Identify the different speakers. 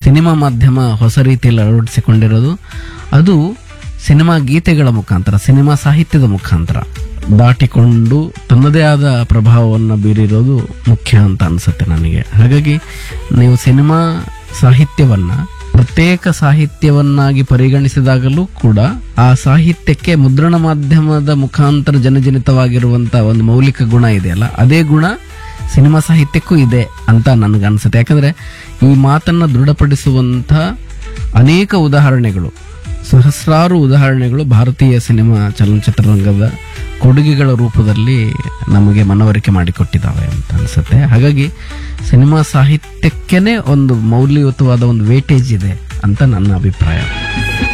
Speaker 1: cinema ಮಾಧ್ಯಮ ಹೊಸ ರೀತಿಯಲ್ಲಿ ಅಳವಡಿಸಿಕೊಂಡಿರೋದು ಅದು ಸಿನಿಮಾ ಗೀತೆಗಳ ಮುಖಾಂತರ ಸಿನಿಮಾ ಸಾಹಿತ್ಯದ ಮುಖಾಂತರ ದಾಟಿಕೊಂಡು ತನ್ನದೇ ಆದ ಪ್ರಭಾವವನ್ನು ಬೀರಿರೋದು ಮುಖ್ಯ ಅಂತ ಅನ್ಸುತ್ತೆ ನನಗೆ ಹಾಗಾಗಿ ನೀವು ಸಿನಿಮಾ ಸಾಹಿತ್ಯವನ್ನ ಪ್ರತ್ಯೇಕ ಸಾಹಿತ್ಯವನ್ನಾಗಿ ಪರಿಗಣಿಸಿದಾಗಲೂ ಕೂಡ ಆ ಸಾಹಿತ್ಯಕ್ಕೆ ಮುದ್ರಣ ಮಾಧ್ಯಮದ ಮುಖಾಂತರ ಜನಜನಿತವಾಗಿರುವಂತಹ ಒಂದು ಮೌಲಿಕ ಗುಣ ಇದೆಯಲ್ಲ ಅದೇ ಗುಣ ಸಿನಿಮಾ ಸಾಹಿತ್ಯಕ್ಕೂ ಇದೆ ಅಂತ ನನಗನ್ಸುತ್ತೆ ಯಾಕಂದ್ರೆ ಈ ಮಾತನ್ನ ದೃಢಪಡಿಸುವಂತ ಅನೇಕ ಉದಾಹರಣೆಗಳು ಸಹಸ್ರಾರು ಉದಾಹರಣೆಗಳು ಭಾರತೀಯ ಸಿನಿಮಾ ಚಲನಚಿತ್ರರಂಗದ ಕೊಡುಗೆಗಳ ರೂಪದಲ್ಲಿ ನಮಗೆ ಮನವರಿಕೆ ಮಾಡಿಕೊಟ್ಟಿದ್ದಾವೆ ಅಂತ ಅನ್ಸುತ್ತೆ ಹಾಗಾಗಿ ಸಿನಿಮಾ ಸಾಹಿತ್ಯಕ್ಕೇನೆ ಒಂದು ಮೌಲ್ಯಯುತವಾದ ಒಂದು ವೇಟೇಜ್ ಇದೆ ಅಂತ ನನ್ನ ಅಭಿಪ್ರಾಯ